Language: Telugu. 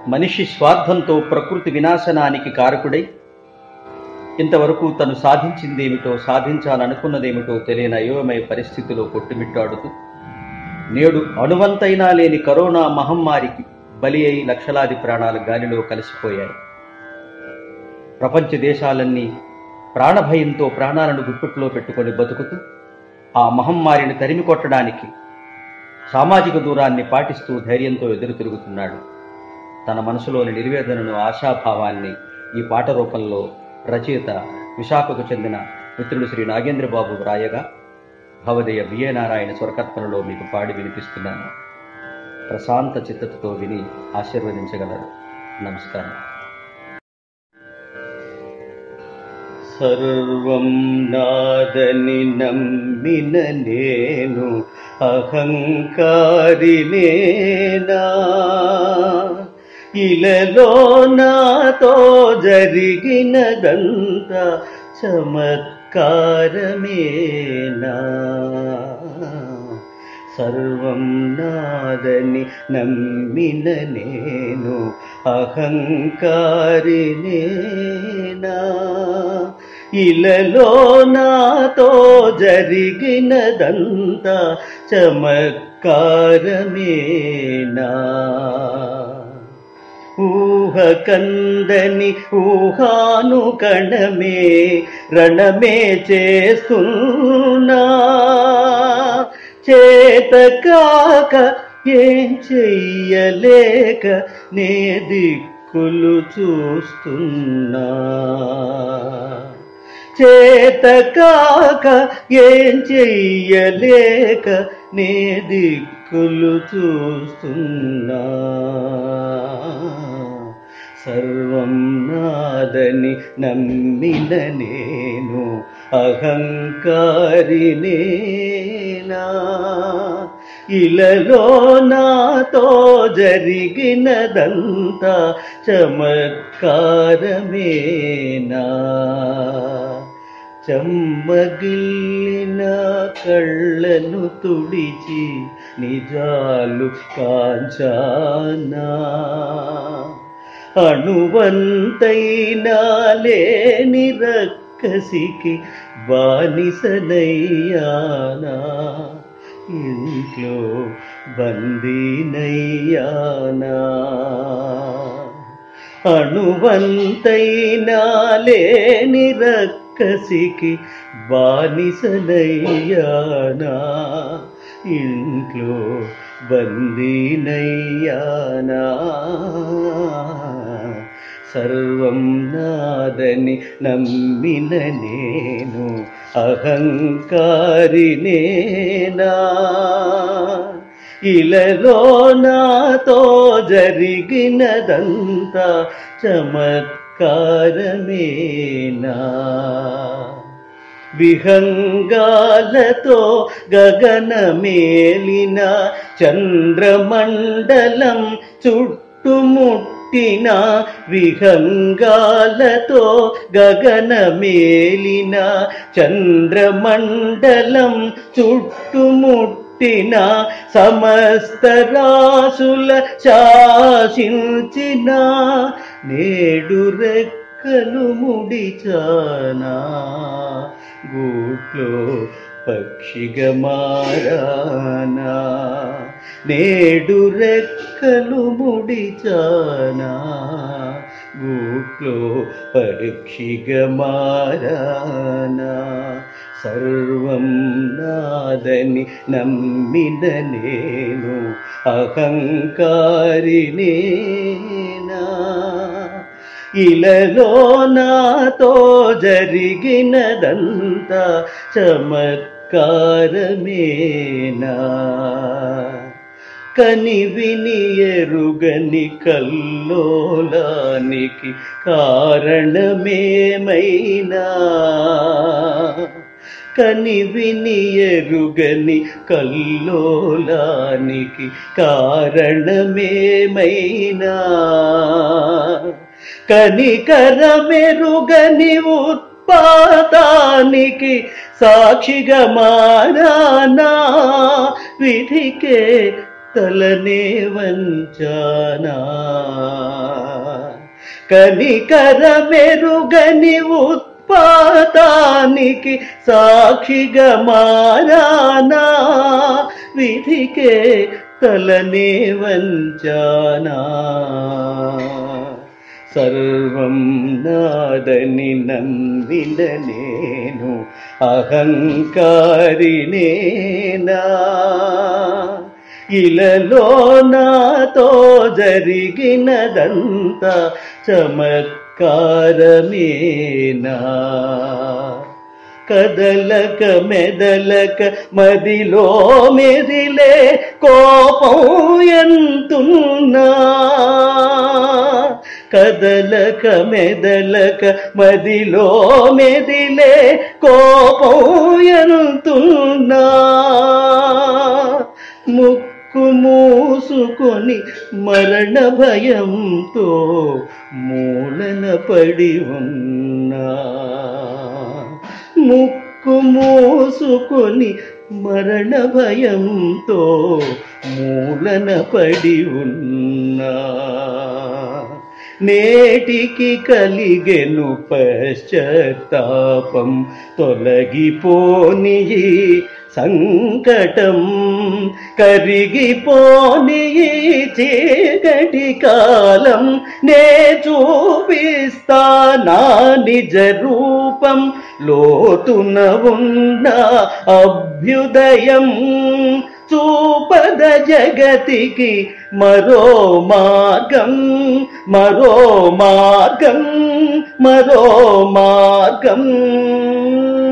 మనిషి స్వార్థంతో ప్రకృతి వినాశనానికి కారకుడై ఇంతవరకు తను సాధించిందేమిటో సాధించాలనుకున్నదేమిటో తెలియని అయోమయ పరిస్థితిలో కొట్టుమిట్టాడుతూ నేడు అణువంతైనా లేని కరోనా మహమ్మారికి బలి అయి లక్షలాది ప్రాణాలు గాలిలో కలిసిపోయాయి ప్రపంచ దేశాలన్నీ ప్రాణభయంతో ప్రాణాలను గుప్పిట్లో పెట్టుకొని బతుకుతూ ఆ మహమ్మారిని తరిమి కొట్టడానికి సామాజిక దూరాన్ని పాటిస్తూ ధైర్యంతో ఎదురు తిరుగుతున్నాడు తన మనసులోని నిర్వేదనను ఆశాభావాన్ని ఈ పాట రూపంలో రచయిత విశాఖకు చెందిన మిత్రుడు శ్రీ నాగేంద్రబాబు వ్రాయగా భవదయ బిఏ నారాయణ స్వరకర్తనలో మీకు పాడి వినిపిస్తున్నాను ప్రశాంత చిత్తతతో విని ఆశీర్వదించగలరు నమస్కారం సర్వం నాదని నమ్మిన నేను అహంకారినేనా ఇలలో నాతో జరిగినదంతా చమత్కారమేనా సర్వం నాదని నమ్మిన నేను అహంకారినేనా ఇలలో నాతో జరిగినదంతా చమత్కారమేనా ఊహ కందని ఊహాను కణమే రణమే చేస్తున్నా చేత కాక ఏం చెయ్యలేక నే దిక్కులు చూస్తున్నా చేత కాక ఏం చెయ్యలేక నే దిక్కులు చూస్తున్నా సర్వం నాదని నమ్మిన నేను అహంకారినేనా ఇలలో నాతో జరిగినదంతా చమత్కారమేనా చెమ్మగిల్లిన కళ్ళను తుడిచి నిజాలు కాంచానా అణువంతైనా లేని రక్కసికి బానిసనయ్యానా ఇంట్లో బందీనయ్యానా అణువంతైనా లేని రక్కసికి బానిసనయ్యానా ఇంట్లో బందీనయ్యానా సర్వం నాదని నమ్మిన నేను అహంకారినేనా ఇలలో నాతో జరిగినదంతా చమత్కారమేనా విహంగాలతో గగనమేలిన చంద్రమండలం చుట్టుముట్టిన విహంగాలతో గగనమేలిన చంద్రమండలం చుట్టుముట్టిన సమస్త రాసుల శాసించిన నేడు రెక్కలు ముడిచానా గూట్లో పక్షిగా మారానా నేడు రెక్కలు ముడిచానా గూట్లో పక్షిగా మారానా సర్వం నాదని నమ్మిన నేను అహంకారినేనా ఇలలో నాతో జరిగినదంతా చమత్కారమేనా కని విని ఎరుగని కల్లోలానికి కారణమేమైనా కని విని ఎరుగని కల్లోలానికి కారణమేమైనా కనికరమెరుగని ఉత్పాదానికి సాక్షిగా మారానా విధికే తలనే వంచానా కనికర మెరుగని ఉత్పాతానికి సాక్షిగా మారానా విధికే తలనే వంచానా సర్వం నాదని నమ్మిన నేను అహంకారినేనా ఇలలో నాతో జరిగినదంతా చమత్కారమేనా కదలక మెదలక మదిలో మెదిలే కోపం ఎంతున్నా కదలక మెదలక మదిలో మెదిలే కోపం ఎంతున్నా ముక్కు మూసుకొని మరణ భయంతో మూలన పడి ఉన్నా ముక్కు మూసుకొని మరణ భయంతో మూలన పడి ఉన్నా నేటికి కలిగెను పశ్చాత్తాపం తొలగిపోని ఈ సంకటం కరిగిపోని ఈ చీకటి కాలం నే చూపిస్తా నా నిజ రూపం లోతున ఉన్న అభ్యుదయం చూపద జగతికి మరో మార్గం మరో మార్గం మరో మార్గం